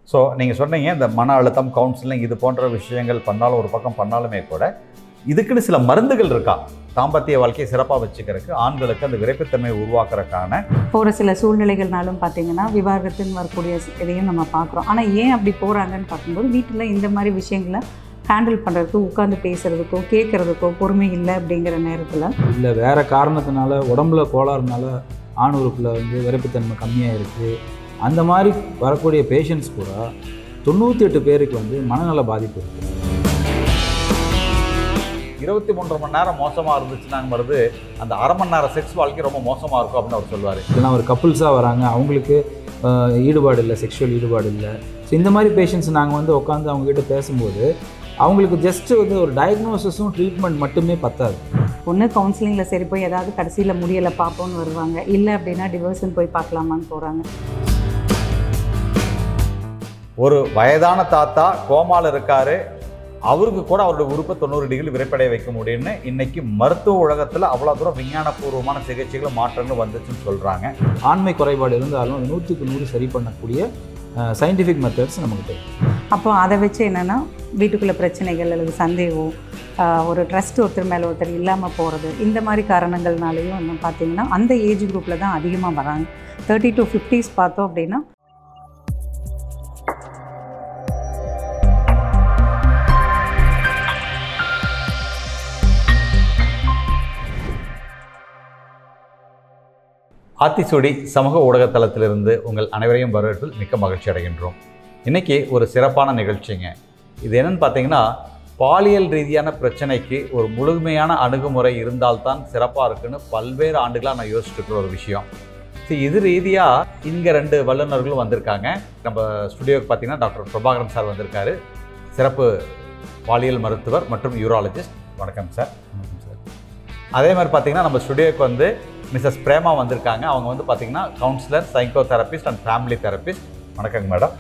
So நீங்கள் சொன்னீங்க இந்த மன அழுத்தம் கவுன்சிலிங் இது போன்ற விஷயங்கள் பண்ணாலும் ஒரு பக்கம் பண்ணாலுமே கூட இதுக்குன்னு சில மருந்துகள் இருக்கா தாம்பத்திய வாழ்க்கையை சிறப்பாக வச்சுக்கிறதுக்கு ஆண்களுக்கு அந்த விரைப்புத்தன்மையை உருவாக்குறதுக்கான ஒரு சில சூழ்நிலைகள்னாலும் பார்த்தீங்கன்னா விவாகரத்துன்னு வரக்கூடிய இதையும் நம்ம பார்க்குறோம் ஆனால் ஏன் அப்படி போகிறாங்கன்னு பார்க்கும்போது வீட்டில் இந்த மாதிரி விஷயங்களை ஹேண்டில் பண்ணுறதுக்கு உட்காந்து பேசுகிறதுக்கோ கேட்குறதுக்கோ பொறுமை இல்லை அப்படிங்கிற நேரத்தில் இல்லை வேறு காரணத்தினால உடம்புல கோளாறுனால ஆண் உறுப்பில் வந்து விரைப்புத்தன்மை கம்மியாக இருக்குது அந்த மாதிரி வரக்கூடிய பேஷண்ட்ஸ் கூட தொண்ணூற்றி எட்டு பேருக்கு வந்து மனநல பாதிப்பு இருக்குது இருபத்தி மூன்று மணி நேரம் மோசமாக இருந்துச்சுன்னாங்க வருது அந்த அரை மணி நேரம் செக்ஸ் வாழ்க்கை ரொம்ப மோசமாக இருக்கும் அப்படின்னு அவர் சொல்லுவார் இல்லைனா ஒரு கப்புள்ஸாக வராங்க அவங்களுக்கு ஆஹ், ஈடுபாடு இல்லை செக்ஷுவல் ஈடுபாடு இல்லை ஸோ இந்த மாதிரி பேஷண்ட்ஸ் நாங்கள் வந்து உட்காந்து அவங்ககிட்ட பேசும்போது அவங்களுக்கு ஜஸ்ட் வந்து ஒரு டயக்னோசிஸும் ட்ரீட்மெண்ட் மட்டுமே பத்தாது ஒன்று கவுன்சிலிங்கில் சரி போய் ஏதாவது கடைசியில் முடியலை பார்ப்போம்னு வருவாங்க இல்லை அப்படின்னா டிவோர்ஸ்னு போய் பார்க்கலாமான்னு போகிறாங்க ஒரு வயதான தாத்தா கோமால இருக்காரு அவருக்கு கூட அவருடைய உறுப்பை தொண்ணூறு டிகிரி விரைப்படைய வைக்க முடியும்னு இன்னைக்கு மருத்துவ உலகத்தில் அவ்வளோ தூரம் விஞ்ஞானபூர்வமான சிகிச்சைகளும் மாற்றங்களும் வந்துச்சுன்னு சொல்கிறாங்க ஆண்மை குறைபாடு இருந்தாலும் அது நூற்றுக்கு நூறு சரி பண்ணக்கூடிய சயின்டிஃபிக் மெத்தட்ஸ் நமக்கு தெரியும் அப்போ அதை வச்சு என்னென்னா வீட்டுக்குள்ளே பிரச்சனைகள் அல்லது சந்தேகம் ஆஹ் ஒரு ட்ரஸ்ட் ஒருத்தர் மேலே ஒருத்தர் இல்லாமல் போகிறது இந்த மாதிரி காரணங்கள்னாலையும் இன்னும் பார்த்தீங்கன்னா அந்த ஏஜ் குரூப்பில் தான் அதிகமாக வராங்க தேர்ட்டி டு ஃபிஃப்டிஸ் பார்த்தோம் அப்படின்னா ஆத்திசூடி சமூக ஊடகத்தளத்திலிருந்து உங்கள் அனைவரையும் வரவேற்பில் மிக்க மகிழ்ச்சி அடைகின்றோம் இன்னைக்கு ஒரு சிறப்பான நிகழ்ச்சிங்க இது என்னன்னு பார்த்தீங்கன்னா பாலியல் ரீதியான பிரச்சனைக்கு ஒரு முழுமையான அணுகுமுறை இருந்தால்தான் சிறப்பாக இருக்குன்னு பல்வேறு ஆண்டுகளாக நான் யோசிச்சுட்டு இருக்கிற ஒரு விஷயம் சரி இது ரீதியாக இங்கே ரெண்டு வல்லுநர்களும் வந்திருக்காங்க நம்ம ஸ்டுடியோக்கு பார்த்தீங்கன்னா டாக்டர் பிரபாகரன் சார் வந்திருக்காரு சிறப்பு பாலியல் மருத்துவர் மற்றும் யூராலஜிஸ்ட் வணக்கம் சார் அதே மாதிரி பார்த்தீங்கன்னா நம்ம ஸ்டுடியோக்கு வந்து மிஸ்ஸஸ் பிரேமா வந்திருக்காங்க அவங்க வந்து பார்த்தீங்கன்னா counsellor psychotherapist and family therapist வணக்கங்க மேடம்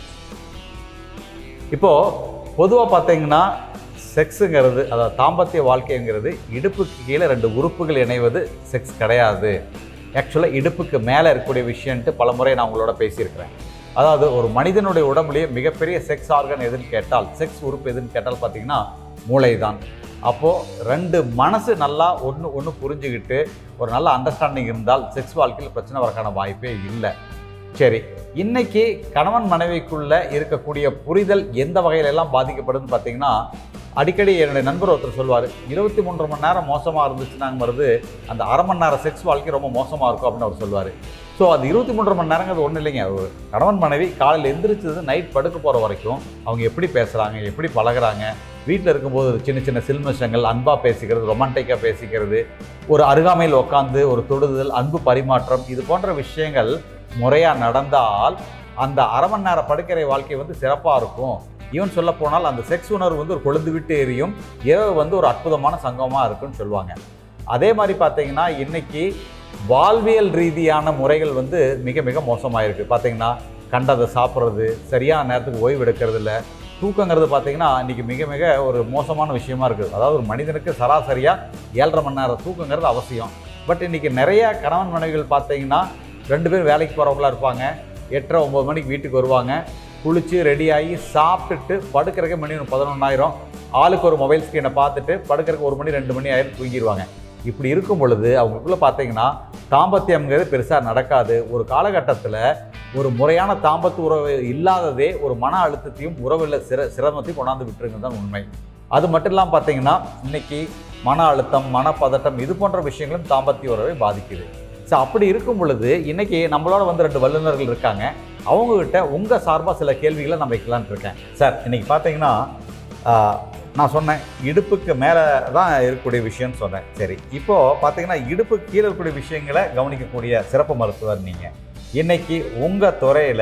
இப்போது பொதுவாக பார்த்தீங்கன்னா செக்ஸுங்கிறது அதாவது தாம்பத்திய வாழ்க்கைங்கிறது இடுப்புக்கு கீழே ரெண்டு உறுப்புகள் இணைவது செக்ஸ் கிடையாது ஆக்சுவலாக இடுப்புக்கு மேலே இருக்கக்கூடிய விஷயன்ட்டு பல முறை நான் உங்களோட பேசியிருக்கிறேன் அதாவது ஒரு மனிதனுடைய உடம்புலேயே மிகப்பெரிய செக்ஸ் ஆர்கன் எதுன்னு கேட்டால் செக்ஸ் உறுப்பு எதுன்னு கேட்டால் பார்த்தீங்கன்னா மூளை தான் அப்போது ரெண்டு மனசு நல்லா ஒன்று ஒன்று புரிஞ்சுக்கிட்டு ஒரு நல்ல அண்டர்ஸ்டாண்டிங் இருந்தால் செக்ஸ் வாழ்க்கையில் பிரச்சனை வரக்கான வாய்ப்பே இல்லை சரி இன்னைக்கு கணவன் மனைவிக்குள்ள இருக்கக்கூடிய புரிதல் எந்த வகையில எல்லாம் பாதிக்கப்படுதுன்னு பார்த்தீங்கன்னா அடிக்கடி என்னுடைய நண்பர் ஒருத்தர் சொல்வார் இருபத்தி மூன்று மணி நேரம் மோசமாக இருந்துச்சுன்னாங்க வருது அந்த அரை மணி நேரம் செக்ஸ் வாழ்க்கை ரொம்ப மோசமாக இருக்கும் அப்படின்னு அவர் சொல்வார் ஸோ அது இருபத்தி மூன்று மணி நேரங்கிறது ஒன்றும் இல்லைங்க ஒரு கணவன் மனைவி காலையில் எந்திரிச்சது நைட் படுக்க போகிற வரைக்கும் அவங்க எப்படி பேசுகிறாங்க எப்படி பழகுறாங்க வீட்டில் இருக்கும்போது சின்ன சின்ன சில்மிஷங்கள் அன்பாக பேசிக்கிறது ரொமான்டிக்காக பேசிக்கிறது ஒரு அருகாமையில் உட்காந்து ஒரு தொடுதல் அன்பு பரிமாற்றம் இது போன்ற விஷயங்கள் முறையாக நடந்தால் அந்த அரை மணி நேர படுக்கறை வாழ்க்கை வந்து சிறப்பாக இருக்கும் ஈவன் சொல்ல போனால் அந்த செக்ஸ் உணர்வு வந்து ஒரு கொழுந்து விட்டு எரியும் இரவு வந்து ஒரு அற்புதமான சங்கமாக இருக்குன்னு சொல்லுவாங்க அதே மாதிரி பார்த்தீங்கன்னா இன்னைக்கு வாழ்வியல் ரீதியான முறைகள் வந்து மிக மிக மோசமாக இருக்குது பார்த்தீங்கன்னா கண்டதை சாப்பிட்றது சரியான நேரத்துக்கு ஓய்வு எடுக்கிறது இல்லை தூக்கங்கிறது பார்த்தீங்கன்னா இன்றைக்கி மிக மிக ஒரு மோசமான விஷயமா இருக்குது அதாவது ஒரு மனிதனுக்கு சராசரியாக ஏழரை மணி நேரம் தூக்கங்கிறது அவசியம் பட் இன்றைக்கி நிறைய கணவன் மனைவிகள் பார்த்தீங்கன்னா ரெண்டு பேரும் வேலைக்கு போகிறவங்களா இருப்பாங்க எட்டரை ஒம்பது மணிக்கு வீட்டுக்கு வருவாங்க குளித்து ரெடியாகி சாப்பிட்டுட்டு படுக்கிறதுக்கு மணி ஒரு பதினொன்றாயிரம் ஆளுக்கு ஒரு மொபைல் ஸ்க்ரீனை பார்த்துட்டு படுக்கிறதுக்கு ஒரு மணி ரெண்டு மணி ஆயிரம் தூங்கிடுவாங்க இப்படி இருக்கும் பொழுது அவங்களுக்குள்ள பார்த்தீங்கன்னா தாம்பத்தியம்ங்கிறது பெருசாக நடக்காது ஒரு காலகட்டத்தில் ஒரு முறையான தாம்பத்து உறவு இல்லாததே ஒரு மன அழுத்தத்தையும் உறவில் சிர சிரமத்தையும் கொண்டாந்து விட்டுருங்க தான் உண்மை அது மட்டும் இல்லாமல் பார்த்தீங்கன்னா இன்னைக்கு மன அழுத்தம் மனப்பதட்டம் இது போன்ற விஷயங்களும் தாம்பத்திய உறவை பாதிக்குது ஸோ அப்படி இருக்கும் பொழுது இன்னைக்கு நம்மளோட வந்து ரெண்டு வல்லுநர்கள் இருக்காங்க அவங்ககிட்ட உங்கள் சார்பாக சில கேள்விகளை நான் வைக்கலான்ட்டு இருக்கேன் சார் இன்னைக்கு பார்த்தீங்கன்னா ஆஹ், நான் சொன்னேன் இடுப்புக்கு மேலே தான் இருக்கக்கூடிய விஷயம்னு சொன்னேன் சரி இப்போது பார்த்தீங்கன்னா இடுப்புக்கு கீழே இருக்கக்கூடிய விஷயங்களை கவனிக்கக்கூடிய சிறப்பு மருத்துவர் நீங்கள் இன்னைக்கு உங்கள் துறையில்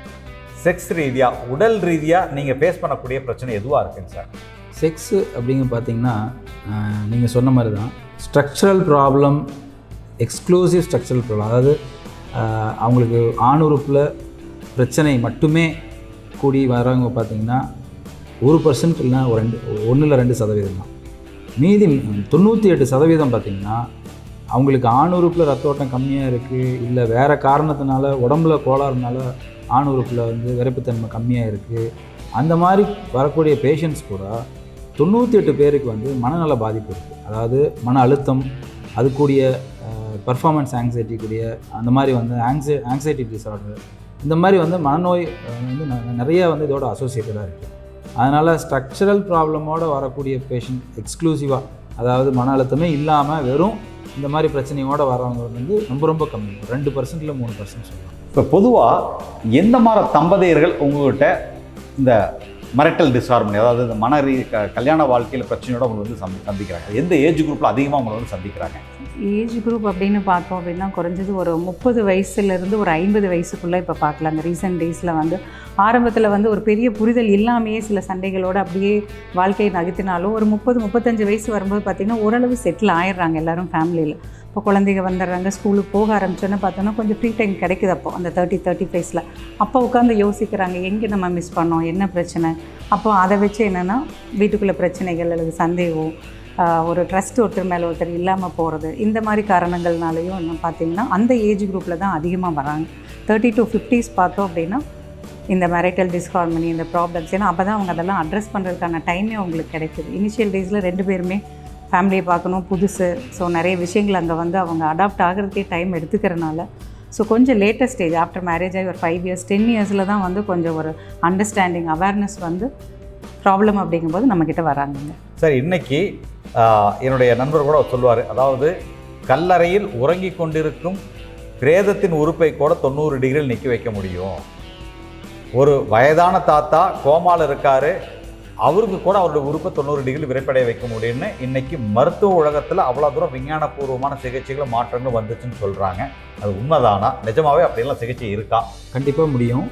செக்ஸ் ரீதியாக உடல் ரீதியாக நீங்கள் ஃபேஸ் பண்ணக்கூடிய பிரச்சனை எதுவாக இருக்குங்க சார் செக்ஸு அப்படிங்க பார்த்தீங்கன்னா நீங்கள் சொன்ன மாதிரி தான் structural problem exclusive structural problem அதாவது ஆஹ், அவங்களுக்கு ஆணுறுப்பில் பிரச்சனை மட்டுமே கூடி வரவங்க பார்த்தீங்கன்னா ஒரு பர்சன்ட் இல்லைனா ஒரு ரெண்டு ஒன்றில் ரெண்டு சதவீதம் தான் மீதி தொண்ணூற்றி எட்டு சதவீதம் பார்த்திங்கன்னா அவங்களுக்கு ஆணுறுப்பில் ரத்த ஓட்டம் கம்மியாக இருக்குது இல்லை வேறு காரணத்தினால உடம்புல கோளாறுனால ஆணுறுப்பில் வந்து விரைப்புத்தன்மை கம்மியாக இருக்குது அந்த மாதிரி வரக்கூடிய பேஷண்ட்ஸ் கூட தொண்ணூற்றி எட்டு பேருக்கு வந்து மனநல பாதிப்பு இருக்குது அதாவது மன அழுத்தம் அது கூடிய பர்ஃபார்மன்ஸ் ஆங்ஸைட்டி கூடிய அந்த மாதிரி வந்து ஆங்ஸை ஆங்ஸைட்டி டிஸார்டர் இந்த மாதிரி வந்து மனநோய் அஹ், வந்து ந- நிறைய வந்து இதோட அசோசியேட்டடாக இருக்குது அதனால் ஸ்ட்ரக்சரல் ப்ராப்ளமோட வரக்கூடிய பேஷண்ட் எக்ஸ்க்ளூசிவாக அதாவது மன அழுத்தமே இல்லாமல் வெறும் இந்த மாதிரி பிரச்சனையோட வரவங்க வந்து ரொம்ப ரொம்ப கம்மி ரெண்டு பர்சன்ட்டில் மூணு பர்சன்ட் சொல்லலாம் இப்போ பொதுவாக எந்த மாதிரி தம்பதியர்கள் உங்ககிட்ட இந்த மரட்டல் டிஸ்ஹார்மனி அதாவது இந்த மன ரீ க- கல்யாண வாழ்க்கையில் பிரச்சனையோட உங்களை வந்து சந்தி சந்திக்கிறாங்க எந்த ஏஜ் குரூப்பில் அதிகமாக உங்களை வந்து சந்திக்கிறாங்க ஏஜ் குரூப் அப்படின்னு பார்த்தோம் அப்படின்னா குறைஞ்சது ஒரு முப்பது வயசுலேருந்து ஒரு ஐம்பது வயசுக்குள்ளே இப்போ பார்க்கலாம் இந்த ரீசெண்ட் டேஸில் வந்து ஆரம்பத்தில் வந்து ஒரு பெரிய புரிதல் இல்லாமையே சில சண்டைகளோடு அப்படியே வாழ்க்கையை நகர்த்தினாலும் ஒரு முப்பது முப்பத்தஞ்சு வயசு வரும்போது பார்த்திங்கன்னா ஓரளவு செட்டில் ஆயிடுறாங்க எல்லாரும் ஃபேமிலியில் இப்போ குழந்தைங்க வந்துடுறாங்க ஸ்கூலுக்கு போக ஆரம்பிச்சோன்னு பார்த்தோன்னா கொஞ்சம் ஃப்ரீ டைம் கிடைக்குது அப்போ அந்த தேர்ட்டி தேர்ட்டி ஃபைவ்ஸில் அப்போ உட்காந்து யோசிக்கிறாங்க எங்கே நம்ம மிஸ் பண்ணோம் என்ன பிரச்சனை அப்போ அதை வச்சு என்னென்னா வீட்டுக்குள்ளே பிரச்சனைகள் அல்லது சந்தேகம் ஆஹ் ஒரு ட்ரஸ்ட் ஒருத்தர் மேலே ஒருத்தர் இல்லாமல் போகிறது இந்த மாதிரி காரணங்கள்னாலையும் என்ன பார்த்தீங்கன்னா அந்த ஏஜ் குரூப்பில் தான் அதிகமாக வராங்க தேர்ட்டி டு ஃபிஃப்டிஸ் பார்த்தோம் அப்படின்னா இந்த மேரிட்டல் டிஸ்ஹார்மனி இந்த ப்ராப்ளம்ஸ் ஏன்னா அப்போ தான் அவங்க அதெல்லாம் அட்ரஸ் பண்ணுறதுக்கான டைமே அவங்களுக்கு கிடைக்குது இனிஷியல் டேஸில் ரெண்டு பேருமே ஃபேமிலியை பார்க்கணும் புதுசு ஸோ நிறைய விஷயங்கள் அங்கே வந்து அவங்க அடாப்ட் ஆகிறதுக்கே டைம் எடுத்துக்கிறனால ஸோ கொஞ்சம் லேட்டஸ்ட் ஸ்டேஜ் ஆஃப்டர் மேரேஜ் ஆகி ஒரு ஃபைவ் இயர்ஸ் டென் இயர்ஸில் தான் வந்து கொஞ்சம் ஒரு அண்டர்ஸ்டாண்டிங் அவேர்னஸ் வந்து ப்ராப்ளம் அப்படிங்கும்போது நம்மக்கிட்ட வராங்கங்க சரி இன்னைக்கு ஆஹ், என்னுடைய நண்பர் கூட சொல்லுவார் அதாவது கல்லறையில் உறங்கிக் கொண்டிருக்கும் பிரேதத்தின் உறுப்பை கூட தொண்ணூறு டிகிரியில் நிற்க வைக்க முடியும் ஒரு வயதான தாத்தா கோமால இருக்காரு அவருக்கு கூட அவருடைய உறுப்பை தொண்ணூறு டிகிரி விரைப்படைய வைக்க முடியும்னு இன்னைக்கு மருத்துவ உலகத்தில் அவ்வளோ தூரம் விஞ்ஞானபூர்வமான சிகிச்சைகள் மாற்றங்கள் வந்துச்சுன்னு சொல்கிறாங்க அது உண்மைதானா நிஜமாவே அப்படியெல்லாம் சிகிச்சை இருக்கா கண்டிப்பாக முடியும்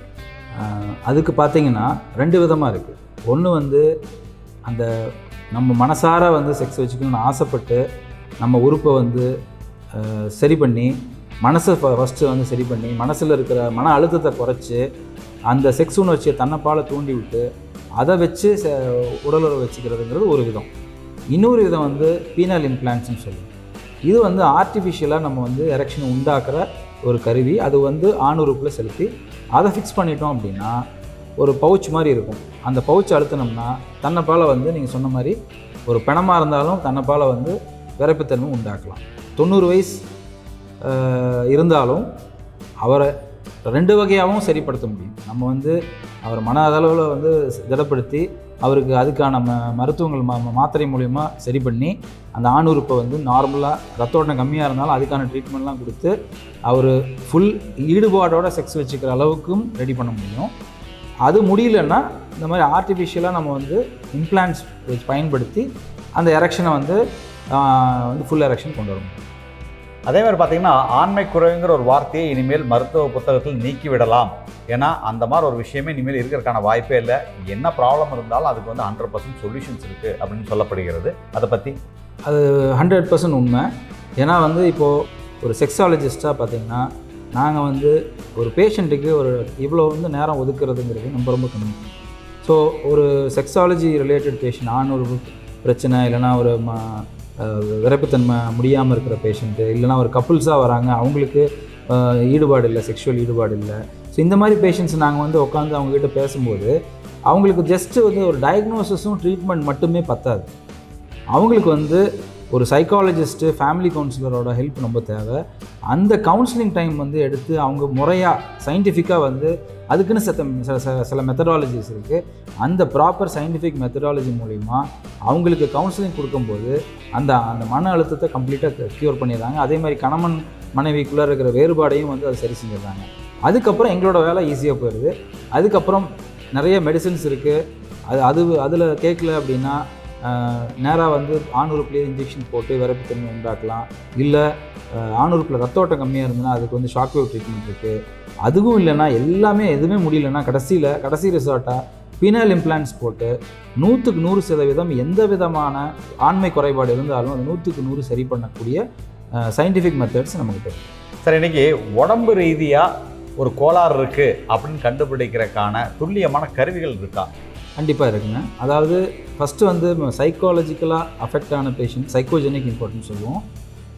ஆஹ் அதுக்கு பார்த்தீங்கன்னா ரெண்டு விதமாக இருக்குது ஒன்று வந்து அந்த நம்ம மனசார வந்து செக்ஸ் வச்சுக்கணும்னு ஆசைப்பட்டு நம்ம உறுப்பை வந்து ஆஹ் சரி பண்ணி மனசை ஃபஸ்ட்டு வந்து சரி பண்ணி மனசில் இருக்கிற மன அழுத்தத்தை குறைச்சி அந்த செக்ஸ் உணர்ச்சியை தன்னைப்பால தூண்டி விட்டு அதை வச்சு ச உடலுறவு வச்சுக்கிறதுங்கிறது ஒரு விதம் இன்னொரு விதம் வந்து பீனல் இம்ப்ளான்ட்ஸ்னு சொல்லுவோம் இது வந்து ஆர்டிஃபிஷியலாக நம்ம வந்து எரெக்ஷன் உண்டாக்குற ஒரு கருவி அது வந்து ஆணுறுப்பில் செலுத்தி அதை ஃபிக்ஸ் பண்ணிட்டோம் அப்படின்னா ஒரு பவுச் மாதிரி இருக்கும் அந்த பவுச் அழுத்தினோம்னா தன்னைப்பால வந்து நீங்கள் சொன்ன மாதிரி ஒரு பிணமாக இருந்தாலும் தன்னைப்பால வந்து விரைப்புத்தன்மை உண்டாக்கலாம் தொண்ணூறு வயசு ஆஹ், இருந்தாலும் அவரை ரெண்டு வகையாகவும் சரிப்படுத்த முடியும் நம்ம வந்து அவர் மன அளவில் வந்து திடப்படுத்தி அவருக்கு அதுக்கான ம மருத்துவங்கள் மா மா- மாத்திரை மூலயமா சரி பண்ணி அந்த ஆணுறுப்பை வந்து நார்மலாக ரத்த ஓட்டம் கம்மியாக இருந்தாலும் அதுக்கான ட்ரீட்மெண்ட்லாம் கொடுத்து அவர் ஃபுல் ஈடுபாடோட செக்ஸ் வச்சுக்கிற அளவுக்கும் ரெடி பண்ண முடியும் அது முடியலன்னா இந்த மாதிரி ஆர்டிஃபிஷியலாக நம்ம வந்து இம்ப்ளான்ஸ் பயன்படுத்தி அந்த எரெக்ஷனை வந்து ஆஹ், வந்து ஃபுல் எரெக்ஷன் கொண்டு வர முடியும் அதே மாதிரி பார்த்தீங்கன்னா ஆண்மை குறைவுங்கிற ஒரு வார்த்தையை இனிமேல் மருத்துவ புத்தகத்தில் நீக்கி விடலாம் ஏன்னா அந்த மாதிரி ஒரு விஷயமே இனிமேல் இருக்கிறதுக்கான வாய்ப்பே இல்லை என்ன ப்ராப்ளம் இருந்தாலும் அதுக்கு வந்து ஹண்ட்ரட் பர்சன்ட் சொல்யூஷன்ஸ் இருக்குது அப்படின்னு சொல்லப்படுகிறது அதை பற்றி அது ஹண்ட்ரட் பர்சன்ட் உண்மை ஏன்னா வந்து இப்போது ஒரு செக்ஸாலஜிஸ்ட்டாக பார்த்தீங்கன்னா நாங்கள் வந்து ஒரு பேஷண்ட்டுக்கு ஒரு இவ்வளோ வந்து நேரம் ஒதுக்குறதுங்கிறது ரொம்ப ரொம்ப கம்மி ஸோ ஒரு செக்ஸாலஜி ரிலேட்டட் பேஷண்ட் ஆண் ஒரு பிரச்சனை இல்லைன்னா ஒரு ம அஹ் விரைப்புத்தன்மை முடியாமல் இருக்கிற பேஷண்ட்டு இல்லைன்னா ஒரு கப்புள்ஸாக வராங்க அவங்களுக்கு அஹ், ஈடுபாடு இல்லை செக்ஷுவல் ஈடுபாடு இல்லை ஸோ இந்த மாதிரி பேஷண்ட்ஸ் நாங்கள் வந்து உட்காந்து அவங்ககிட்ட பேசும்போது அவங்களுக்கு ஜஸ்ட்டு வந்து ஒரு டயக்னோசிஸும் ட்ரீட்மெண்ட் மட்டுமே பத்தாது அவங்களுக்கு வந்து ஒரு சைக்காலஜிஸ்ட்டு ஃபேமிலி கவுன்சிலரோட ஹெல்ப் ரொம்ப தேவை அந்த கவுன்சிலிங் டைம் வந்து எடுத்து அவங்க முறையாக சயின்டிஃபிக்காக வந்து அதுக்குன்னு சில சில- சில சில மெத்தடாலஜிஸ் இருக்குது அந்த ப்ராப்பர் சயின்டிஃபிக் மெத்தடாலஜி மூலிமா அவங்களுக்கு கவுன்சிலிங் கொடுக்கும்போது அந்த அந்த மன அழுத்தத்தை கம்ப்ளீட்டாக க்யூர் பண்ணிடுறாங்க அதே மாதிரி கணவன் மனைவிக்குள்ளே இருக்கிற வேறுபாடையும் வந்து அதை சரி செஞ்சிடுறாங்க அதுக்கப்புறம் எங்களோட வேலை ஈஸியாக போயிடுது அதுக்கப்புறம் நிறைய மெடிசின்ஸ் இருக்குது அது அது அதில் கேட்கல அப்படின்னா நேராக வந்து ஆணுறுப்புலேயே இன்ஜெக்ஷன் போட்டு விரைப்புத்தன்மை உண்டாக்கலாம் இல்லை ஆணுறுப்பில் ரத்த ஓட்டம் கம்மியாக இருந்ததுன்னா அதுக்கு வந்து ஷாக் வேவ் ட்ரீட்மெண்ட் இருக்குது அதுவும் இல்லைன்னா எல்லாமே எதுவுமே முடியலன்னா கடைசியில் கடைசி ரிசார்ட்டாக பினல் இம்ப்ளான்ஸ் போட்டு நூற்றுக்கு நூறு சதவீதம் எந்த விதமான ஆண்மை குறைபாடு இருந்தாலும் அது நூற்றுக்கு நூறு சரி பண்ணக்கூடிய சயின்டிஃபிக் மெத்தட்ஸ் நம்மகிட்ட இருக்கு சரி இன்னைக்கு உடம்பு ரீதியாக ஒரு கோளாறு இருக்குது அப்படின்னு கண்டுபிடிக்கிறதுக்கான துல்லியமான கருவிகள் இருக்கா கண்டிப்பாக இருக்குங்க அதாவது ஃபஸ்ட்டு வந்து சைக்காலஜிக்கலாக அஃபெக்ட் ஆன பேஷண்ட் சைக்கோஜெனிக் இம்பார்ட்டன்ஸ் சொல்லுவோம்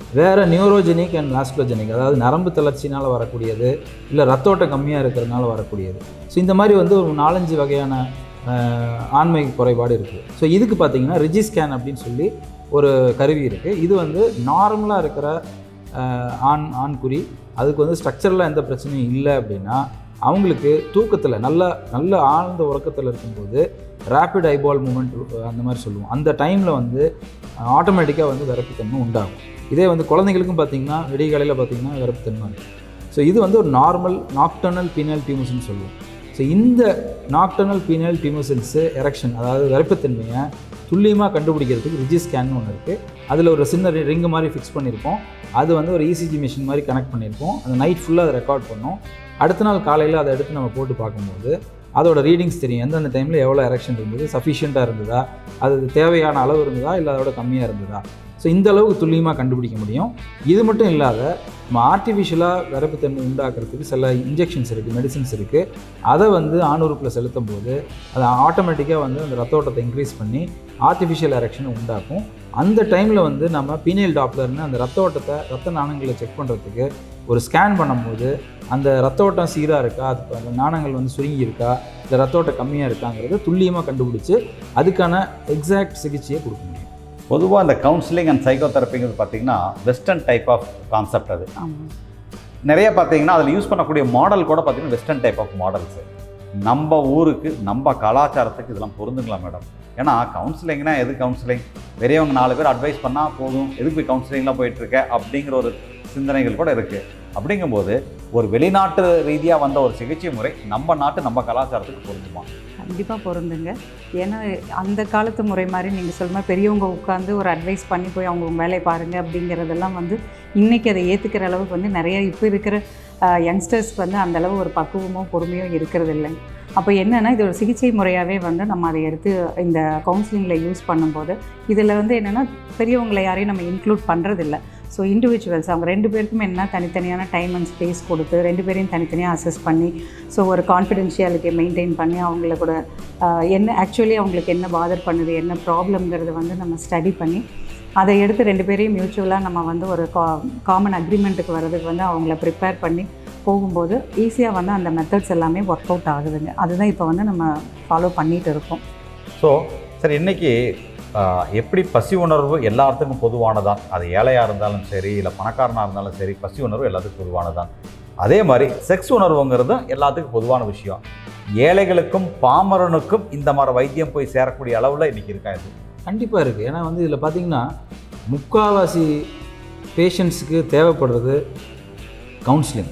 வேறு நியூரோஜெனிக் அண்ட் வாஸ்குலோஜெனிக் அதாவது நரம்பு தளர்ச்சினால் வரக்கூடியது இல்லை ரத்தோட்டம் கம்மியாக இருக்கிறதுனால வரக்கூடியது ஸோ இந்த மாதிரி வந்து ஒரு நாலஞ்சு வகையான ஆஹ், ஆண்மை குறைபாடு இருக்குது ஸோ இதுக்கு பார்த்தீங்கன்னா ரிஜி ஸ்கேன் அப்படின்னு சொல்லி ஒரு கருவி இருக்குது இது வந்து நார்மலாக இருக்கிற ஆஹ், ஆண் ஆண்குறி அதுக்கு வந்து ஸ்ட்ரக்சரலாக எந்த பிரச்சனையும் இல்லை அப்படின்னா அவங்களுக்கு தூக்கத்தில் நல்ல நல்ல ஆழ்ந்த உறக்கத்தில் இருக்கும்போது ரேப்பிட் ஐபால் மூமெண்ட் அந்த மாதிரி சொல்லுவோம் அந்த டைமில் வந்து ஆட்டோமேட்டிக்காக வந்து விரப்புத்தன்மை உண்டாகும் இதே வந்து குழந்தைங்களுக்கும் பார்த்தீங்கன்னா விடிகாலையில் பார்த்தீங்கன்னா விரப்புத்தன்மை இருக்கும் ஸோ இது வந்து ஒரு நார்மல் நாக்டர்னல் பீனல் டியூமஸ்ன்னு சொல்லுவோம் ஸோ இந்த நாக்டர்னல் பீனல் டியூமசன்ஸு எரெக்ஷன் அதாவது விரப்புத்தன்மையை துல்லியமாக கண்டுபிடிக்கிறதுக்கு ரிஜி ஸ்கேன் ஒன்று இருக்குது அதில் ஒரு சின்ன ரிங்கு மாதிரி ஃபிக்ஸ் பண்ணியிருப்போம் அது வந்து ஒரு இசிஜி மிஷின் மாதிரி கனெக்ட் பண்ணியிருப்போம் அந்த நைட் ஃபுல்லாக அதை ரெக்கார்ட் பண்ணோம் அடுத்த நாள் காலையில் அதை எடுத்து நம்ம போட்டு பார்க்கும்போது அதோட ரீடிங்ஸ் தெரியும் எந்தெந்த டைமில் எவ்வளோ எரெக்ஷன் இருந்தது சஃபிஷியண்ட்டாக இருந்ததா அது தேவையான அளவு இருந்ததா இல்லை அதோட கம்மியாக இருந்ததா ஸோ இந்த அளவுக்கு துல்லியமாக கண்டுபிடிக்க முடியும் இது மட்டும் இல்லாத நம்ம ஆர்டிஃபிஷியலாக விரப்புத்தன்மை உண்டாக்குறதுக்கு சில இன்ஜெக்ஷன்ஸ் இருக்குது மெடிசின்ஸ் இருக்குது அதை வந்து ஆணுறுப்பில் செலுத்தும் போது அது ஆட்டோமேட்டிக்காக வந்து அந்த ரத்த ஓட்டத்தை இன்க்ரீஸ் பண்ணி ஆர்டிஃபிஷியல் எரெக்ஷனை உண்டாக்கும் அந்த டைமில் வந்து நம்ம பீனியல் டாப்லர்னு அந்த ரத்த ஓட்டத்தை ரத்த நாணங்களை செக் பண்ணுறதுக்கு ஒரு ஸ்கேன் பண்ணும்போது அந்த ரத்த ஓட்டம் சீராக இருக்கா அது அந்த நாணங்கள் வந்து சுருங்கி இருக்கா இல்லை ரத்த ஓட்டம் கம்மியாக இருக்காங்கிறத துல்லியமாக கண்டுபிடிச்சு அதுக்கான எக்ஸாக்ட் சிகிச்சையை கொடுக்க முடியும் பொதுவாக இந்த கவுன்சிலிங் அண்ட் சைக்கோதெரப்பிங்கிறது பார்த்தீங்கன்னா வெஸ்டர்ன் டைப் ஆஃப் கான்செப்ட் அது ஆமாம் நிறைய பார்த்தீங்கன்னா அதில் யூஸ் பண்ணக்கூடிய மாடல் கூட பார்த்தீங்கன்னா வெஸ்டர்ன் டைப் ஆஃப் மாடல்ஸு நம்ம ஊருக்கு நம்ம கலாச்சாரத்துக்கு இதெல்லாம் பொருந்துங்களா மேடம் ஏன்னா கவுன்சிலிங்னா எது கவுன்சிலிங் பெரியவங்க நாலு பேர் அட்வைஸ் பண்ணால் போதும் எதுக்கு போய் கவுன்சிலிங்லாம் போயிட்டுருக்க அப்படிங்கிற ஒரு சிந்தனைகள் கூட இருக்குது அப்படிங்கும்போது ஒரு வெளிநாட்டு ரீதியாக வந்த ஒரு சிகிச்சை முறை நம்ம நாட்டு நம்ம கலாச்சாரத்துக்கு பொருந்துமா கண்டிப்பாக பொருந்துங்க ஏன்னா அந்த காலத்து முறை மாதிரி நீங்கள் சொல்ல மாதிரி பெரியவங்க உட்காந்து ஒரு அட்வைஸ் பண்ணி போய் அவங்க உங்க வேலையை பாருங்கள் அப்படிங்கிறதெல்லாம் வந்து இன்றைக்கி அதை ஏற்றுக்கிற அளவுக்கு வந்து நிறைய இப்போ இருக்கிற யங்ஸ்டர்ஸ்க்கு வந்து அந்த அளவு ஒரு பக்குவமோ பொறுமையோ இருக்கிறது இல்லை அப்போ என்னென்னா இது ஒரு சிகிச்சை முறையாகவே வந்து நம்ம அதை எடுத்து இந்த கவுன்சிலிங்கில் யூஸ் பண்ணும்போது இதில் வந்து என்னென்னா பெரியவங்களை யாரையும் நம்ம இன்க்ளூட் பண்ணுறதில்ல ஸோ இண்டிவிஜுவல்ஸ் அவங்க ரெண்டு பேருக்குமே என்ன தனித்தனியான டைம் அண்ட் ஸ்பேஸ் கொடுத்து ரெண்டு பேரையும் தனித்தனியாக அசஸ் பண்ணி ஸோ ஒரு கான்ஃபிடென்ஷியாலிட்டியை மெயின்டைன் பண்ணி அவங்கள கூட ஆஹ், என்ன ஆக்சுவலி அவங்களுக்கு என்ன பாதர் பண்ணுது என்ன ப்ராப்ளம்ங்கிறத வந்து நம்ம ஸ்டடி பண்ணி அதை எடுத்து ரெண்டு பேரையும் மியூச்சுவலாக நம்ம வந்து ஒரு கா காமன் அக்ரிமெண்ட்டுக்கு வர்றதுக்கு வந்து அவங்கள ப்ரிப்பேர் பண்ணி போகும்போது ஈஸியாக வந்து அந்த மெத்தட்ஸ் எல்லாமே ஒர்க் அவுட் ஆகுதுங்க அதுதான் இப்போ வந்து நம்ம ஃபாலோ பண்ணிகிட்டு இருக்கோம் ஸோ சார் இன்னைக்கு ஆஹ், எப்படி பசி உணர்வு எல்லாத்துக்கும் பொதுவானதான் அது ஏழையாக இருந்தாலும் சரி இல்லை பணக்காரனாக இருந்தாலும் சரி பசி உணர்வு எல்லாத்துக்கும் பொதுவானதான் அதே மாதிரி செக்ஸ் உணர்வுங்கிறதும் எல்லாத்துக்கும் பொதுவான விஷயம் ஏழைகளுக்கும் பாமரனுக்கும் இந்த மாதிரி வைத்தியம் போய் சேரக்கூடிய அளவில் இன்னைக்கு இருக்கா இது கண்டிப்பாக இருக்குது ஏன்னா வந்து இதில் பார்த்தீங்கன்னா முக்காவாசி பேஷண்ட்ஸுக்கு தேவைப்படுறது கவுன்சிலிங்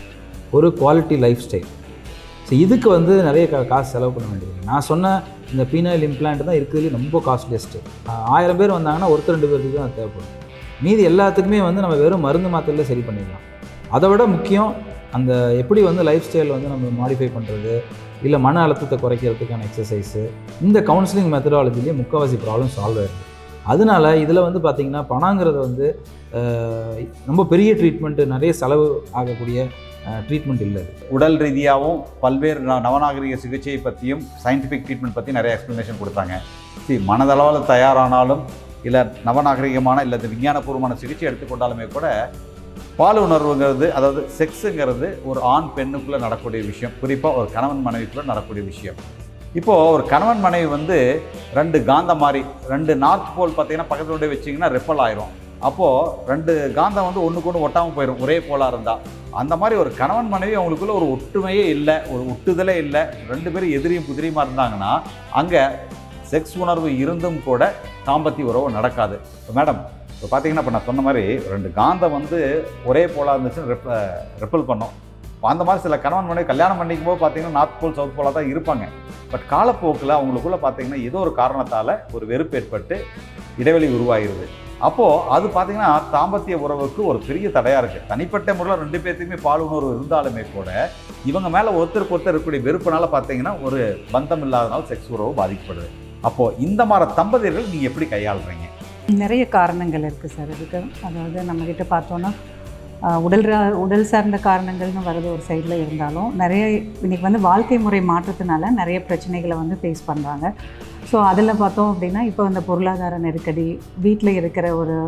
ஒரு குவாலிட்டி லைஃப் ஸ்டைல் ஸோ இதுக்கு வந்து நிறைய கா காசு செலவு பண்ண வேண்டியது நான் சொன்ன இந்த பீனல் இம்ப்ளான்ட் தான் இருக்கிறதுலே ரொம்ப காஸ்ட்லியஸ்ட்டு ஆயிரம் பேர் வந்தாங்கன்னா ஒருத்தர் ரெண்டு பேருக்கு தான் அது தேவைப்படும் மீதி எல்லாத்துக்குமே வந்து நம்ம வெறும் மருந்து மாத்திரையில் சரி பண்ணிடலாம் அதை விட முக்கியம் அந்த எப்படி வந்து லைஃப் ஸ்டைல் வந்து நம்ம மாடிஃபை பண்ணுறது இல்லை மன அழுத்தத்தை குறைக்கிறதுக்கான எக்ஸசைஸு இந்த கவுன்சிலிங் மெத்தடாலஜிலேயே முக்கால்வாசி ப்ராப்ளம் சால்வ் ஆயிடுது அதனால இதில் வந்து பார்த்திங்கன்னா பணங்கிறது வந்து அஹ், ரொம்ப பெரிய ட்ரீட்மெண்ட்டு நிறைய செலவு ஆகக்கூடிய ட்ரீட்மெண்ட் இல்லை இது. உடல் ரீதியாகவும் பல்வேறு ந- நவநாகரிக சிகிச்சையை பற்றியும் சயின்டிஃபிக் ட்ரீட்மெண்ட் பற்றி நிறைய எக்ஸ்ப்ளனேஷன் கொடுத்தாங்க சி மனதளவில் தயாரானாலும் இல்லை நவநாகரிகமான இல்லை விஞ்ஞானபூர்வமான சிகிச்சை எடுத்துக்கொண்டாலுமே கூட பால் உணர்வுங்கிறது அதாவது செக்ஸுங்கிறது ஒரு ஆண் பெண்ணுக்குள்ளே நடக்கக்கூடிய விஷயம் குறிப்பாக ஒரு கணவன் மனைவிக்குள்ளே நடக்கக்கூடிய விஷயம் இப்போது ஒரு கணவன் மனைவி வந்து ரெண்டு காந்தம் மாதிரி ரெண்டு நார்த் போல் பார்த்தீங்கன்னா பக்கத்துல கொண்டு போய் வச்சிங்கன்னா ரெப்பல் ஆயிரும் அப்போது ரெண்டு காந்தம் வந்து ஒன்றுக்கு ஒன்று ஒட்டாமல் போயிடும் ஒரே போலாக இருந்தால் அந்த மாதிரி ஒரு கணவன் மனைவி அவங்களுக்குள்ள ஒரு ஒற்றுமையே இல்லை ஒரு ஒட்டுதலே இல்லை ரெண்டு பேரும் எதிரியும் குதிரியுமா இருந்தாங்கன்னா அங்கே செக்ஸ் உணர்வு இருந்தும் கூட தாம்பத்திய உறவு நடக்காது இப்போ மேடம் இப்போ பார்த்தீங்கன்னா இப்போ நான் சொன்ன மாதிரி ரெண்டு காந்தம் வந்து ஒரே போலாக இருந்துச்சுன்னு ரெப்ப ரெப்பல் பண்ணோம் இப்போ அந்த மாதிரி சில கணவன் மனைவி கல்யாணம் பண்ணிக்கும் போது பார்த்தீங்கன்னா நார்த் போல் சவுத் போலாக தான் இருப்பாங்க பட் காலப்போக்கில் அவங்களுக்குள்ள பார்த்தீங்கன்னா ஏதோ ஒரு காரணத்தால் ஒரு வெறுப்பு ஏற்பட்டு இடைவெளி உருவாகிருது அப்போது அது பார்த்தீங்கன்னா தாம்பத்திய உறவுக்கு ஒரு பெரிய தடையாக இருக்குது தனிப்பட்ட முறையில் ரெண்டு பேர்த்துக்குமே பால் உணர்வு இருந்தாலுமே கூட இவங்க மேலே ஒருத்தருக்கு ஒருத்தர் இருக்கக்கூடிய வெறுப்புனால பார்த்தீங்கன்னா ஒரு பந்தம் இல்லாதனால செக்ஸ் உறவு பாதிக்கப்படுது அப்போது இந்த மாதிரி தம்பதியர்கள் நீங்கள் எப்படி கையாளுறீங்க நிறைய காரணங்கள் இருக்குது சார் இதுக்கு அதாவது நம்மக்கிட்ட பார்த்தோன்னா ஆஹ், உடல் ரா- உடல் சார்ந்த காரணங்கள்னு வர்றது ஒரு சைடில் இருந்தாலும் நிறைய இன்றைக்கி வந்து வாழ்க்கை முறை மாற்றத்தினால நிறைய பிரச்சனைகளை வந்து ஃபேஸ் பண்ணுறாங்க ஸோ அதில் பார்த்தோம் அப்படின்னா இப்போ இந்த பொருளாதார நெருக்கடி வீட்டில் இருக்கிற ஒரு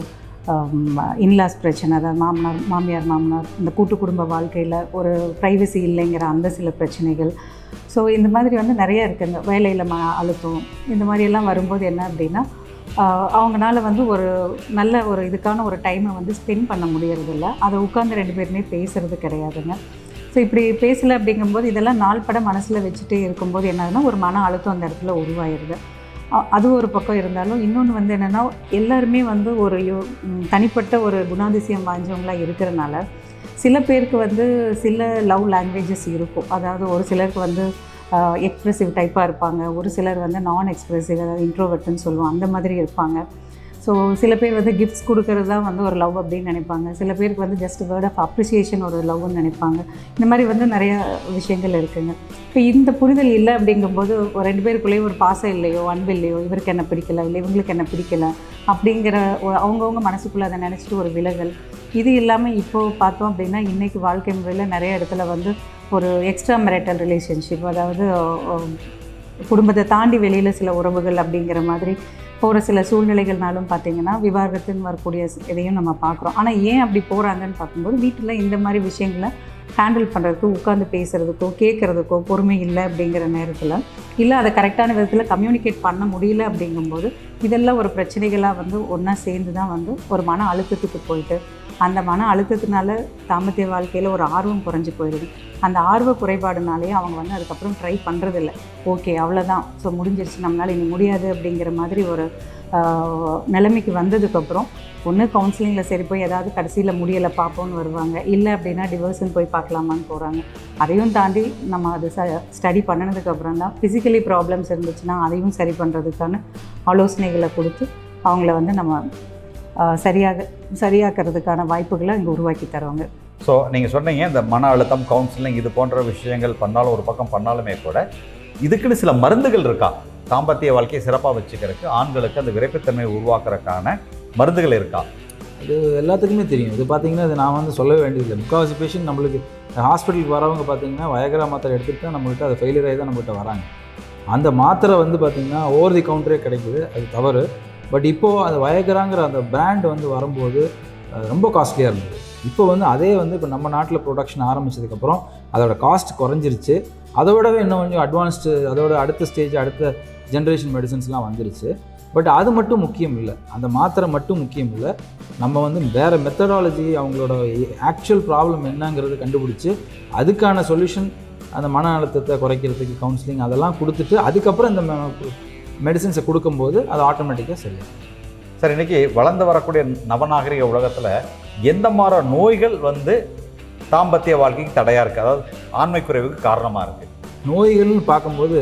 இன்லாஸ் பிரச்சனை அதாவது மாமனார் மாமியார் மாமனார் இந்த கூட்டு குடும்ப வாழ்க்கையில் ஒரு ப்ரைவசி இல்லைங்கிற அந்த சில பிரச்சனைகள் ஸோ இந்த மாதிரி வந்து நிறைய இருக்குங்க வேலையில் ம அழுத்தம் இந்த மாதிரியெல்லாம் வரும்போது என்ன அப்படின்னா ஆஹ் அவங்கனால வந்து ஒரு நல்ல ஒரு இதுக்கான ஒரு டைமை வந்து ஸ்பெண்ட் பண்ண முடியறதில்ல அதை உட்காந்து ரெண்டு பேருமே பேசுறது கிடையாதுங்க ஸோ இப்படி பேசலை அப்படிங்கும்போது இதெல்லாம் நாள்பட மனசில் வச்சுட்டே இருக்கும்போது என்னதுன்னா ஒரு மன அழுத்தம் அந்த இடத்துல உருவாயிருது அ- அது ஒரு பக்கம் இருந்தாலும் இன்னொன்று வந்து என்னென்னா எல்லாருமே வந்து ஒரு யோ- ம், தனிப்பட்ட ஒரு குணாதிசயம் வாய்ந்தவங்களாக இருக்கிறனால சில பேருக்கு வந்து சில லவ் லாங்குவேஜஸ் இருக்கும் அதாவது ஒரு சிலருக்கு வந்து எக்ஸ்ப்ரெசிவ் டைப்பாக இருப்பாங்க ஒரு சிலர் வந்து நான் எக்ஸ்ப்ரெசிவ் அதாவது இன்ட்ரோவர்ட்னு சொல்லுவோம் அந்த மாதிரி இருப்பாங்க ஸோ சில பேர் வந்து கிஃப்ட்ஸ் கொடுக்கறது தான் வந்து ஒரு லவ் அப்படின்னு நினைப்பாங்க சில பேருக்கு வந்து ஜஸ்ட் வேர்ட் ஆஃப் அப்ரிசியேஷன் ஒரு லவ்னு நினைப்பாங்க இந்த மாதிரி வந்து நிறைய விஷயங்கள் இருக்குங்க இப்போ இந்த புரிதல் இல்லை அப்படிங்கும்போது ஒரு ரெண்டு பேருக்குள்ளேயும் ஒரு பாசம் இல்லையோ அன்பு இல்லையோ இவருக்கு என்ன பிடிக்கல இல்லை இவங்களுக்கு என்ன பிடிக்கல அப்படிங்கிற ஒரு அவங்கவுங்க மனசுக்குள்ளே அதை நினச்சிட்டு ஒரு விலகல் இது இல்லாமல் இப்போது பார்த்தோம் அப்படின்னா இன்றைக்கி வாழ்க்கை முறையில் நிறைய இடத்துல வந்து ஒரு எக்ஸ்ட்ரா மேரிட்டல் ரிலேஷன்ஷிப் அதாவது அஹ், குடும்பத்தை தாண்டி வெளியில் சில உறவுகள் அப்படிங்கிற மாதிரி போகிற சில சூழ்நிலைகள்னாலும் பார்த்தீங்கன்னா விவாகரத்துன்னு வரக்கூடிய ஸ்- இதையும் நம்ம பார்க்குறோம் ஆனால் ஏன் அப்படி போகிறாங்கன்னு பார்க்கும்போது வீட்டில் இந்த மாதிரி விஷயங்களை ஹேண்டில் பண்ணுறதுக்கோ உட்காந்து பேசுகிறதுக்கோ கேட்குறதுக்கோ பொறுமை இல்லை அப்படிங்கிற நேரத்தில் இல்லை அதை கரெக்டான விதத்தில் கம்யூனிகேட் பண்ண முடியல அப்படிங்கும்போது இதெல்லாம் ஒரு பிரச்சனைகளாக வந்து ஒன்றா சேர்ந்து தான் வந்து ஒரு மன அழுத்தத்துக்கு போயிட்டு அந்த மன அழுத்தத்தினால தாம்பத்திய வாழ்க்கையில் ஒரு ஆர்வம் குறைஞ்சி போயிடுது அந்த ஆர்வ குறைபாடுனாலே அவங்க வந்து அதுக்கப்புறம் ட்ரை பண்ணுறதில்ல ஓகே அவ்வளோதான் ஸோ முடிஞ்சிருச்சு நம்மளால் இனி முடியாது அப்படிங்கிற மாதிரி ஒரு ஆஹ், நிலைமைக்கு வந்ததுக்கப்புறம் ஒன்று கவுன்சிலிங்கில் சரி போய் ஏதாவது கடைசியில் முடியலை பார்ப்போம்னு வருவாங்க இல்லை அப்படின்னா டிவோர்ஸ்னு போய் பார்க்கலாமான்னு போகிறாங்க அதையும் தாண்டி நம்ம அது ச ஸ்டடி பண்ணினதுக்கப்புறம் தான் ஃபிசிக்கலி ப்ராப்ளம்ஸ் இருந்துச்சுன்னா அதையும் சரி பண்ணுறதுக்கான ஆலோசனைகளை கொடுத்து அவங்கள வந்து நம்ம ஆஹ், சரியாக சரியாக்குறதுக்கான வாய்ப்புகளை இங்கே உருவாக்கி தருவாங்க ஸோ நீங்கள் சொன்னீங்க இந்த மன அழுத்தம் கவுன்சிலிங் இது போன்ற விஷயங்கள் பண்ணாலும் ஒரு பக்கம் பண்ணாலுமே கூட இதுக்குன்னு சில மருந்துகள் இருக்கா தாம்பத்திய வாழ்க்கையை சிறப்பாக வச்சுக்கிறதுக்கு ஆண்களுக்கு அந்த விரைப்புத்தன்மையை உருவாக்குறதுக்கான மருந்துகள் இருக்கா இது எல்லாத்துக்குமே தெரியும் இது பார்த்தீங்கன்னா இது நான் வந்து சொல்லவே வேண்டியதில்லை முக்கால்வாசி பேஷண்ட் நம்மளுக்கு ஹாஸ்பிட்டலுக்கு வரவங்க பார்த்தீங்கன்னா வயகரா மாத்திரை எடுத்துகிட்டு தான் நம்மள்கிட்ட அது ஃபெயிலியர் ஆகி தான் நம்மகிட்ட வராங்க அந்த மாத்திரை வந்து பார்த்திங்கன்னா ஓவர் தி கவுண்டரே கிடைக்குது அது தவறு பட் இப்போது அந்த வயகராங்கிற அந்த பிராண்ட் வந்து வரும்போது அஹ், ரொம்ப காஸ்ட்லியாக இருந்தது இப்போ வந்து அதே வந்து இப்போ நம்ம நாட்டில் ப்ரொடக்ஷன் ஆரம்பிச்சதுக்கப்புறம் அதோட காஸ்ட் குறைஞ்சிருச்சு அதை விடவே இன்னும் கொஞ்சம் அட்வான்ஸ்டு அதோட அடுத்த ஸ்டேஜ் அடுத்த ஜென்ரேஷன் மெடிசன்ஸ்லாம் வந்துருச்சு பட் அது மட்டும் முக்கியம் இல்லை அந்த மாத்திரை மட்டும் முக்கியம் இல்லை நம்ம வந்து வேறு மெத்தடாலஜி அவங்களோட ஆக்சுவல் ப்ராப்ளம் என்னங்கிறது கண்டுபிடிச்சி அதுக்கான சொல்யூஷன் அந்த மன அழுத்தத்தை குறைக்கிறதுக்கு கவுன்சிலிங் அதெல்லாம் கொடுத்துட்டு அதுக்கப்புறம் இந்த மெடிசின்ஸை கொடுக்கும்போது அது ஆட்டோமேட்டிக்காக சரியாகும் சார் இன்னைக்கு வளர்ந்து வரக்கூடிய நவநாகரிக உலகத்தில் எந்த மாதிரி நோய்கள் வந்து தாம்பத்திய வாழ்க்கைக்கு தடையாக இருக்குது அதாவது ஆண்மை குறைவுக்கு காரணமாக இருக்குது நோய்கள்னு பார்க்கும்போது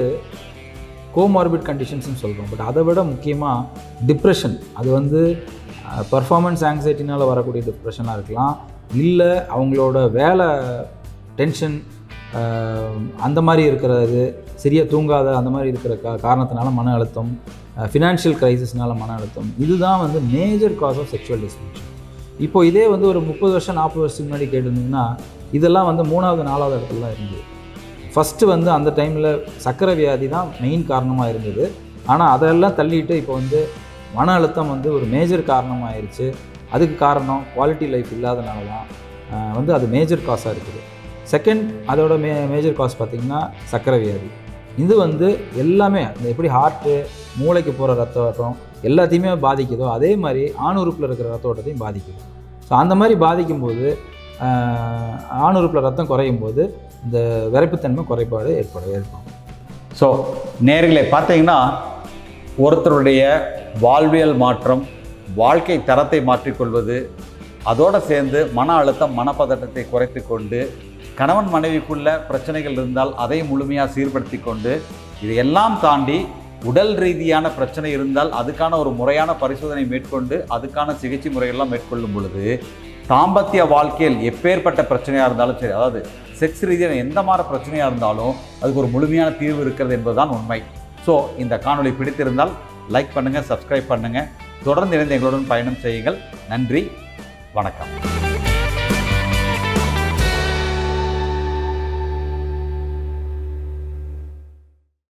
கோமார்பிட் கண்டிஷன்ஸ்னு சொல்கிறோம் பட் அதை விட முக்கியமாக டிப்ரெஷன் அது வந்து பர்ஃபார்மன்ஸ் ஆங்ஸைட்டினால் வரக்கூடிய டிப்ரெஷனாக இருக்கலாம் இல்லை அவங்களோட வேலை டென்ஷன் அந்த மாதிரி இருக்கிறது சரியாக தூங்காத அந்த மாதிரி இருக்கிற கா காரணத்தினால மன அழுத்தம் ஃபினான்ஷியல் க்ரைசிஸ்னால மன அழுத்தம் இதுதான் வந்து major cause of sexual dysfunction இப்போ இதே வந்து ஒரு முப்பது வருஷம் நாற்பது வருஷத்துக்கு முன்னாடி கேட்டிருந்தீங்கன்னா இதெல்லாம் வந்து மூணாவது நாலாவது இடத்துல தான் இருந்தது ஃபஸ்ட்டு வந்து அந்த டைமில் சர்க்கரை வியாதி தான் மெயின் காரணமாக இருந்தது ஆனால் அதெல்லாம் தள்ளிட்டு இப்போ வந்து மன அழுத்தம் வந்து ஒரு மேஜர் காரணமாயிருச்சு அதுக்கு காரணம் குவாலிட்டி லைஃப் இல்லாதனால தான் ஆஹ் வந்து அது மேஜர் காசாக இருக்குது செகண்ட் அதோட மே மேஜர் காஸ் பார்த்திங்கன்னா சர்க்கரை வியாதி இது வந்து எல்லாமே அந்த எப்படி ஹார்ட்டு மூளைக்கு போகிற ரத்த ஓட்டம் எல்லாத்தையுமே பாதிக்குதோ அதே மாதிரி ஆணுறுப்பில் இருக்கிற ரத்த ஓட்டத்தையும் பாதிக்குது ஸோ அந்த மாதிரி பாதிக்கும்போது ஆஹ் ஆணுறுப்பில் ரத்தம் குறையும் போது இந்த விரைப்புத்தன்மை குறைபாடு ஏற்பட ஏற்படும் ஸோ நேர்களை பார்த்தீங்கன்னா ஒருத்தருடைய வாழ்வியல் மாற்றம் வாழ்க்கை தரத்தை மாற்றிக்கொள்வது அதோடு சேர்ந்து மன அழுத்தம் மனப்பதட்டத்தை குறைத்து கொண்டு கணவன் மனைவிக்குள்ள பிரச்சனைகள் இருந்தால் அதை முழுமையாக சீர்படுத்தி கொண்டு இதையெல்லாம் தாண்டி உடல் ரீதியான பிரச்சனை இருந்தால் அதுக்கான ஒரு முறையான பரிசோதனை மேற்கொண்டு அதுக்கான சிகிச்சை முறைகள்லாம் மேற்கொள்ளும் பொழுது தாம்பத்திய வாழ்க்கையில் எப்பேற்பட்ட பிரச்சனையாக இருந்தாலும் சரி அதாவது செக்ஸ் ரீதியான எந்த மாதிரி பிரச்சனையாக இருந்தாலும் அதுக்கு ஒரு முழுமையான தீர்வு இருக்கிறது என்பதுதான் உண்மை ஸோ இந்த காணொளி பிடித்திருந்தால் லைக் பண்ணுங்கள் சப்ஸ்கிரைப் பண்ணுங்கள் தொடர்ந்து இணைந்து எங்களுடன் பயணம் செய்யுங்கள் நன்றி வணக்கம்